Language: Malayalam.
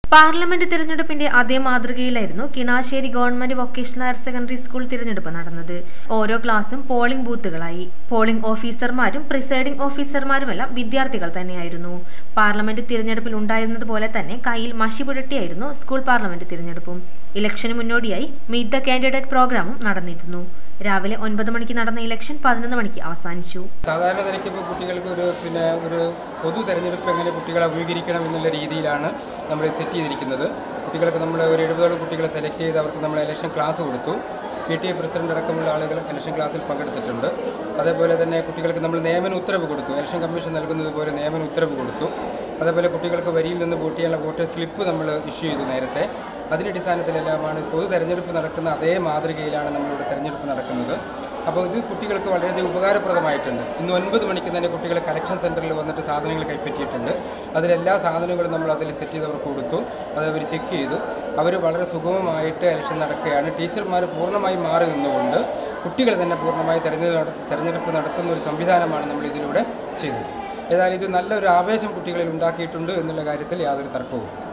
പാർലമെന്റ് തിരഞ്ഞെടുപ്പിന്റെ അതേ മാതൃകയിലായിരുന്നു Kinassery government vocational higher secondary school തിരഞ്ഞെടുപ്പ് നടന്നത് ഓരോ ക്ലാസും പോളിംഗ് ബൂത്തുകളായി പോളിംഗ് ഓഫീസർമാരും പ്രിസൈഡിംഗ് ഓഫീസർമാരുമെല്ലാം വിദ്യാർത്ഥികൾ തന്നെയായിരുന്നു പാർലമെന്റ് തിരഞ്ഞെടുപ്പിൽ ഉണ്ടായിരുന്നതുപോലെ തന്നെ കയ്യിൽ മഷി പുരട്ടിയായിരുന്നു സ്കൂൾ പാർലമെന്റ് തിരഞ്ഞെടുപ്പും ഇലക്ഷന് മുന്നോടിയായി മീറ്റ് ദ കാൻഡിഡേറ്റ് പ്രോഗ്രാമും നടന്നിരുന്നു രാവിലെ ഒൻപത് മണിക്ക് നടന്ന ഇലക്ഷൻ പതിനൊന്ന് മണിക്ക് അവസാനിച്ചു സാധാരണ നിലയ്ക്ക് ഇപ്പോൾ കുട്ടികൾക്ക് ഒരു പിന്നെ ഒരു പൊതു തെരഞ്ഞെടുപ്പ് എങ്ങനെ കുട്ടികളെ അഭിമുഖീകരിക്കണം എന്നുള്ള രീതിയിലാണ് നമ്മൾ സെറ്റ് ചെയ്തിരിക്കുന്നത് കുട്ടികൾക്ക് നമ്മൾ ഒരു എഴുപതോളം കുട്ടികളെ സെലക്ട് ചെയ്ത് അവർക്ക് നമ്മൾ ഇലക്ഷൻ ക്ലാസ് കൊടുത്തു പി ടി എ പ്രസിഡന്റ് അടക്കമുള്ള ആളുകൾ ഇലക്ഷൻ ക്ലാസ്സിൽ പങ്കെടുത്തിട്ടുണ്ട് അതേപോലെ തന്നെ കുട്ടികൾക്ക് നമ്മൾ നിയമന ഉത്തരവ് കൊടുത്തു ഇലക്ഷൻ കമ്മീഷൻ നൽകുന്നത് പോലെ നിയമന ഉത്തരവ് കൊടുത്തു അതേപോലെ കുട്ടികൾക്ക് വരിയിൽ നിന്ന് വോട്ട് ചെയ്യാനുള്ള വോട്ടർ സ്ലിപ്പ് നമ്മൾ ഇഷ്യൂ ചെയ്തു നേരത്തെ അതിൻ്റെ അടിസ്ഥാനത്തിലെല്ലാമാണ് പൊതു തെരഞ്ഞെടുപ്പ് നടക്കുന്ന അതേ മാതൃകയിലാണ് നമ്മളിവിടെ തെരഞ്ഞെടുപ്പ് നടക്കുന്നത് അപ്പോൾ ഇത് കുട്ടികൾക്ക് വളരെയധികം ഉപകാരപ്രദമായിട്ടുണ്ട് ഇന്ന് ഒൻപത് മണിക്ക് തന്നെ കുട്ടികൾ കളക്ഷൻ സെൻറ്ററിൽ വന്നിട്ട് സാധനങ്ങൾ കൈപ്പറ്റിയിട്ടുണ്ട് അതിലെല്ലാ സാധനങ്ങളും നമ്മൾ അതിൽ സെറ്റ് ചെയ്ത് അവർക്ക് കൊടുത്തു അത് അവർ ചെക്ക് ചെയ്തു അവർ വളരെ സുഗമമായിട്ട് ഇലക്ഷൻ നടക്കുകയാണ് ടീച്ചർമാർ പൂർണ്ണമായി മാറി നിന്നുകൊണ്ട് കുട്ടികൾ തന്നെ പൂർണ്ണമായി തെരഞ്ഞെടുപ്പ് തെരഞ്ഞെടുപ്പ് നടത്തുന്ന ഒരു സംവിധാനമാണ് നമ്മൾ ഇതിലൂടെ ചെയ്തത് ഏതായാലും ഇത് നല്ലൊരു ആവേശം കുട്ടികളിൽ ഉണ്ടാക്കിയിട്ടുണ്ട് എന്നുള്ള കാര്യത്തിൽ യാതൊരു തർക്കവുമില്ല